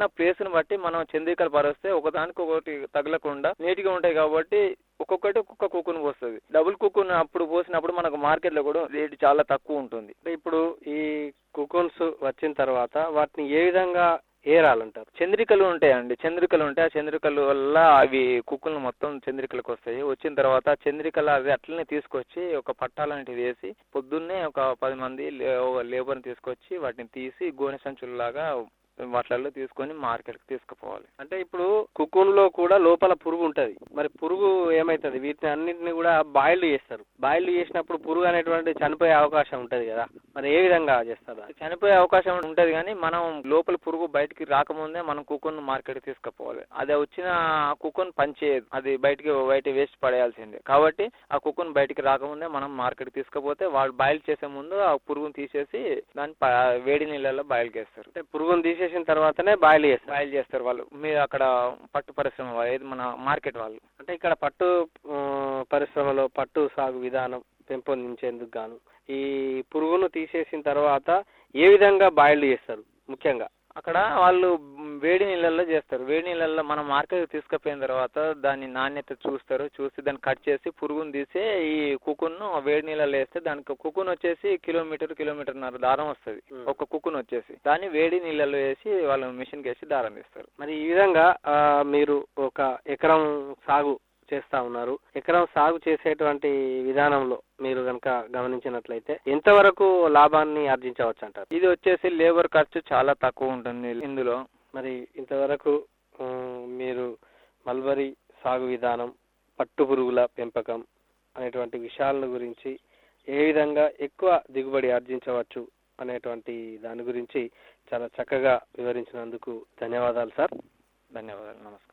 ఉన్న ప్లేస్ ని బట్టి మనం చంద్రికలు పరిస్తే ఒకదానికి ఒకటి తగలకుండా నీట్ గా ఉంటాయి కాబట్టి ఒక్కొక్కటి ఒక్కొక్క కుక్కును పోస్తుంది డబుల్ కుక్కును అప్పుడు పోసినప్పుడు మనకు మార్కెట్ లో కూడా రేట్ చాలా తక్కువ ఉంటుంది అంటే ఇప్పుడు ఈ కుకోన్స్ వచ్చిన తర్వాత వాటిని ఏ విధంగా ఏరాలంటారు చంద్రికలు ఉంటాయండి చంద్రికలు ఉంటాయి ఆ చంద్రికల వల్ల అవి కుక్కులు మొత్తం చంద్రికలకు వస్తాయి వచ్చిన తర్వాత ఆ చంద్రికలు అవి అట్లనే తీసుకొచ్చి ఒక పట్టాలనేటివి వేసి పొద్దున్నే ఒక పది మంది లేబర్ని తీసుకొచ్చి వాటిని తీసి గోనె సంచుల్లాగా వాటిలలో తీసుకొని మార్కెట్కి తీసుకుపోవాలి అంటే ఇప్పుడు కుకూన్ లో కూడా లోపల పురుగు ఉంటది మరి పురుగు ఏమైతుంది వీటిని అన్నింటిని కూడా బాయిల్డ్ చేస్తారు బాయిల్డ్ చేసినప్పుడు పురుగు అనేటువంటి చనిపోయే అవకాశం ఉంటది కదా మరి ఏ విధంగా చేస్తారు అది? చనిపోయే అవకాశం ఉంటది కానీ మనం లోపల పురుగు బయటికి రాకముందే మనం కుక్కన్ మార్కెట్ తీసుకుపోవాలి అది వచ్చిన కుక్కన్ పనిచేయదు అది బయటికి బయట వేస్ట్ పడేయాల్సిందే కాబట్టి ఆ కుక్కన్ బయటికి రాకముందే మనం మార్కెట్ తీసుకుపోతే వాళ్ళు బాయిల్ చేసే ముందు ఆ పురుగును తీసేసి దాన్ని ప- వేడి నీళ్ళలో బాయిల్ చేస్తారు అంటే పురుగును తీసేసిన తర్వాతనే బాయిల్ చేస్తారు బాయిల్ చేస్తారు వాళ్ళు మీరు అక్కడ పట్టు పరిశ్రమ వాళ్ళు ఏది మన మార్కెట్ వాళ్ళు అంటే ఇక్కడ పట్టు ఆ, పరిశ్రమలో పట్టు సాగు విధానం పెంపొందించేందుకు గాను ఈ పురుగును తీసేసిన తర్వాత ఏ విధంగా బాయిల్డ్ చేస్తారు ముఖ్యంగా అక్కడ వాళ్ళు వేడి నీళ్ళల్లో చేస్తారు వేడి నీళ్ళల్లో మనం మార్కెట్ తీసుకుపోయిన తర్వాత దాని నాణ్యత చూస్తారు చూసి దాన్ని కట్ చేసి పురుగును తీసి ఈ కుకున్ను వేడి నీళ్ళలో వేస్తే దానికి కుకున్ వచ్చేసి కిలోమీటర్ కిలోమీటర్న్నర దారం వస్తుంది Hmm. ఒక కుకున్ వచ్చేసి దాన్ని వేడి నీళ్ళలో వేసి వాళ్ళు మిషన్కి వేసి దారం తీస్తారు మరి ఈ విధంగా ఆ, మీరు ఒక ఎకరం సాగు చేస్తా ఉన్నారు ఎకరం సాగు చేసేటువంటి విధానంలో మీరు కనుక గమనించినట్లయితే ఎంతవరకు లాభాన్ని ఆర్జించవచ్చు అంటారు ఇది వచ్చేసి లేబర్ ఖర్చు చాలా తక్కువ ఉంటుంది ఇందులో మరి ఇంతవరకు ఆ, మీరు మల్బరీ సాగు విధానం పట్టు పురుగుల పెంపకం అనేటువంటి విషయాల గురించి ఏ విధంగా ఎక్కువ దిగుబడి ఆర్జించవచ్చు అనేటువంటి దాని గురించి చాలా చక్కగా వివరించినందుకు ధన్యవాదాలు సార్ ధన్యవాదాలు నమస్కారం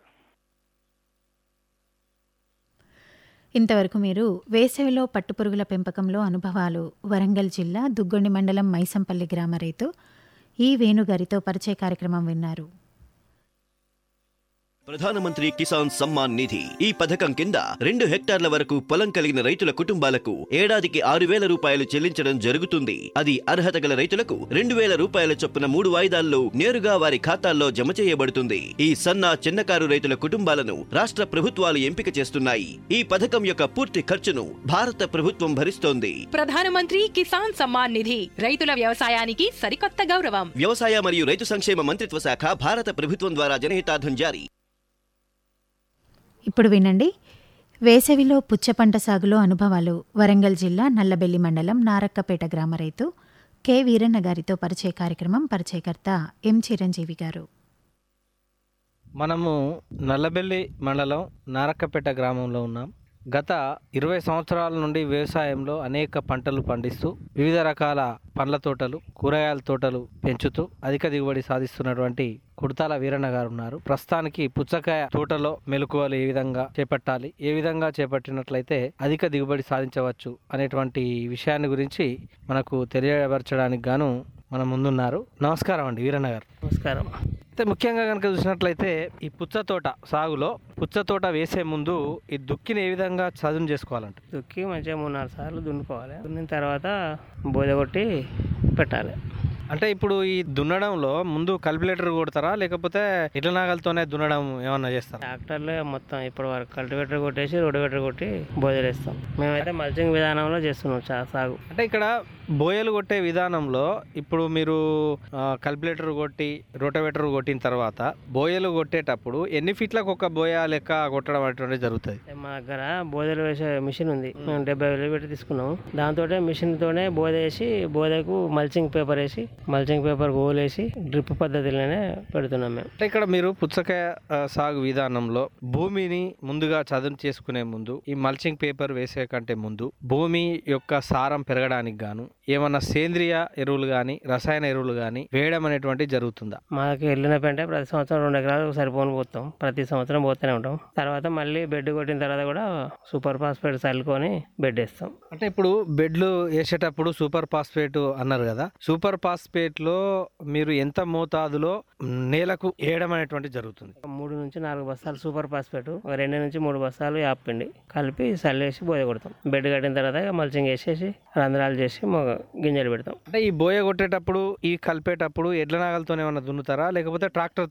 ఇంతవరకు మీరు వేసవిలో పట్టుపురుగుల పెంపకంలో అనుభవాలు వరంగల్ జిల్లా దుగ్గొండి మండలం మైసంపల్లి గ్రామ రైతు ఈ వేణుగారితో పరిచయ కార్యక్రమం విన్నారు ప్రధానమంత్రి కిసాన్ సమ్మాన్ నిధి ఈ పథకం కింద రెండు హెక్టార్ల వరకు పొలం కలిగిన రైతుల కుటుంబాలకు ఏడాదికి ఆరు వేల రూపాయలు చెల్లించడం జరుగుతుంది అది అర్హత గల రైతులకు రెండు వేల రూపాయల చొప్పున మూడు వాయిదాల్లో నేరుగా వారి ఖాతాల్లో జమ చేయబడుతుంది ఈ సన్న చిన్నకారు రైతుల కుటుంబాలను రాష్ట్ర ప్రభుత్వాలు ఎంపిక చేస్తున్నాయి ఈ పథకం యొక్క పూర్తి ఖర్చును భారత ప్రభుత్వం భరిస్తోంది ప్రధానమంత్రి కిసాన్ సమ్మాన్ నిధి రైతుల వ్యవసాయానికి సరికొత్త గౌరవం వ్యవసాయ మరియు రైతు సంక్షేమ మంత్రిత్వ శాఖ భారత ప్రభుత్వం ద్వారా జనహితార్థం జారీ ఇప్పుడు వినండి వేసవిలో పుచ్చపంట సాగులో అనుభవాలు వరంగల్ జిల్లా నల్లబెల్లి మండలం నారక్కపేట గ్రామ రైతు కె వీరన్న గారితో పరిచయ కార్యక్రమం పరిచయకర్త ఎం చిరంజీవి గారు మనము నల్లబెల్లి మండలం నారక్కపేట గ్రామంలో ఉన్నాం గత ఇరవై సంవత్సరాల నుండి వ్యవసాయంలో అనేక పంటలు పండిస్తూ వివిధ రకాల పండ్ల తోటలు కూరగాయల తోటలు పెంచుతూ అధిక దిగుబడి సాధిస్తున్నటువంటి కుడతాల వీరన్న గారు ఉన్నారు ప్రస్తుతానికి పుచ్చకాయ తోటలో మెలకువలు ఏ విధంగా చేపట్టాలి ఏ విధంగా చేపట్టినట్లయితే అధిక దిగుబడి సాధించవచ్చు అనేటువంటి విషయాన్ని గురించి మనకు తెలియపరచడానికి గాను మన ముందున్నారు నమస్కారం అండి వీరన్న గారు నమస్కారం అయితే ముఖ్యంగా కనుక చూసినట్లయితే ఈ పుచ్చ తోట సాగులో పుచ్చ తోట వేసే ముందు ఈ దుక్కిని ఏ విధంగా చదును చేసుకోవాలంట దుక్కి మంచిగా మూడు నాలుగు సార్లు దున్నుకోవాలి దున్నిన తర్వాత బోద కొట్టి పెట్టాలి అంటే ఇప్పుడు ఈ దున్నడంలో ముందు కల్కులేటర్ కొడతారా లేకపోతే ఇట్ల నాగలతోనే దున్నడం ఏమన్నా చేస్తారా ట్రాక్టర్లే మొత్తం ఇప్పటి వరకు కల్టివేటర్ కొట్టేసి రోడ్డువేటర్ కొట్టి బోదలేస్తాం మేమైతే మల్చింగ్ విధానంలో చేస్తున్నాం చా సాగు అంటే ఇక్కడ బోయలు కొట్టే విధానంలో ఇప్పుడు మీరు కల్కులేటర్ కొట్టి రోటవేటర్ కొట్టిన తర్వాత బోయలు కొట్టేటప్పుడు ఎన్ని ఫీట్లకు ఒక బోయ లెక్క కొట్టడం అనేటువంటిది జరుగుతుంది అంటే మా దగ్గర బోదలు వేసే మిషన్ ఉంది మేము డెబ్బై వేలు పెట్టి తీసుకున్నాం దాంతో మిషన్తోనే బోద వేసి బోదకు మల్చింగ్ పేపర్ వేసి మల్చింగ్ పేపర్ గోలేసి డ్రిప్ పద్ధతిలోనే పెడుతున్నాం మేము అంటే ఇక్కడ మీరు పుచ్చకాయ ఆ, సాగు విధానంలో భూమిని ముందుగా చదును చేసుకునే ముందు ఈ మల్చింగ్ పేపర్ వేసే కంటే ముందు భూమి యొక్క సారం పెరగడానికి గాను ఏమన్నా సేంద్రియ ఎరువులు కానీ రసాయన ఎరువులు కానీ వేయడం అనేటువంటి జరుగుతుందా మాకు వెళ్ళిన పెంటే ప్రతి సంవత్సరం రెండు ఎకరాలు సరిపోని పోతాం ప్రతి సంవత్సరం పోతూనే ఉంటాం తర్వాత మళ్ళీ బెడ్ కొట్టిన తర్వాత కూడా సూపర్ ఫాస్ఫేట్ చల్లుకొని బెడ్ వేస్తాం అంటే ఇప్పుడు బెడ్లు వేసేటప్పుడు సూపర్ ఫాస్ఫేట్ అన్నారు కదా సూపర్ ఫాస్ఫేట్ లో మీరు ఎంత మోతాదులో నేలకు వేయడం అనేటువంటి జరుగుతుంది ఒక మూడు నుంచి నాలుగు బస్తాలు సూపర్ ఫాస్ఫేట్ ఒక రెండు నుంచి మూడు బస్తాలు యాపిండి కలిపి చల్లేసి బోయ కొడతాం బెడ్ కట్టిన తర్వాత ఇక మల్చింగ్ వేసేసి రంధ్రాలు చేసి మొగ గింజలు పెడతాం అంటే ఈ బోయ కొట్టేటప్పుడు ఈ కలిపేటప్పుడు ఎడ్ల నాగలతో ఏమన్నా దున్నుతారా లేకపోతే ట్రాక్టర్